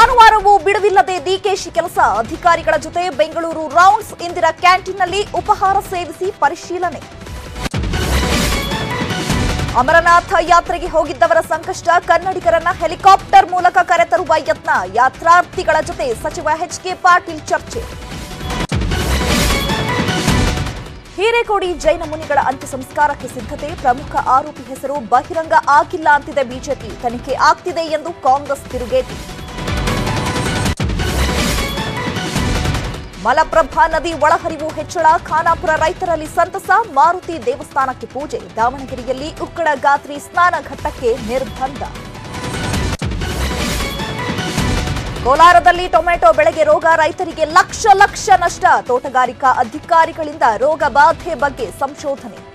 ಭಾನುವಾರವೂ ಬಿಡುವಿಲ್ಲದೆ ಡಿಕೆಶಿ ಕೆಲಸ ಅಧಿಕಾರಿಗಳ ಜೊತೆ ಬೆಂಗಳೂರು ರೌಂಡ್ಸ್ ಇಂದಿರಾ ಕ್ಯಾಂಟೀನ್ನಲ್ಲಿ ಉಪಹಾರ ಸೇವಿಸಿ ಪರಿಶೀಲನೆ ಅಮರನಾಥ ಯಾತ್ರೆಗೆ ಹೋಗಿದ್ದವರ ಸಂಕಷ್ಟ ಕನ್ನಡಿಗರನ್ನ ಹೆಲಿಕಾಪ್ಟರ್ ಮೂಲಕ ಕರೆತರುವ ಯತ್ನ ಯಾತ್ರಾರ್ಥಿಗಳ ಜೊತೆ ಸಚಿವ ಎಚ್ ಕೆ ಪಾಟೀಲ್ ಚರ್ಚೆ ಹಿರೇಕೋಡಿ ಜೈನ ಮುನಿಗಳ ಅಂತ್ಯ ಸಂಸ್ಕಾರಕ್ಕೆ ಸಿದ್ಧತೆ ಪ್ರಮುಖ ಆರೋಪಿ ಹೆಸರು ಬಹಿರಂಗ ಆಗಿಲ್ಲ ಅಂತಿದೆ ಬಿಜೆಪಿ ತನಿಖೆ ಆಗ್ತಿದೆ ಎಂದು ಕಾಂಗ್ರೆಸ್ ತಿರುಗೇಟು ಮಲಪ್ರಭಾ ನದಿ ಒಳಹರಿವು ಹೆಚ್ಚಳ ಖಾನಾಪುರ ರೈತರಲ್ಲಿ ಸಂತಸ ಮಾರುತಿ ದೇವಸ್ಥಾನಕ್ಕೆ ಪೂಜೆ ದಾವಣಗೆರೆಯಲ್ಲಿ ಉಕ್ಕಡ ಗಾತ್ರಿ ಸ್ನಾನ ಘಟ್ಟಕ್ಕೆ ನಿರ್ಬಂಧ ಕೋಲಾರದಲ್ಲಿ ಟೊಮೆಟೊ ಬೆಳೆಗೆ ರೋಗ ರೈತರಿಗೆ ಲಕ್ಷ ಲಕ್ಷ ನಷ್ಟ ತೋಟಗಾರಿಕಾ ಅಧಿಕಾರಿಗಳಿಂದ ರೋಗ ಬಾಧೆ ಬಗ್ಗೆ ಸಂಶೋಧನೆ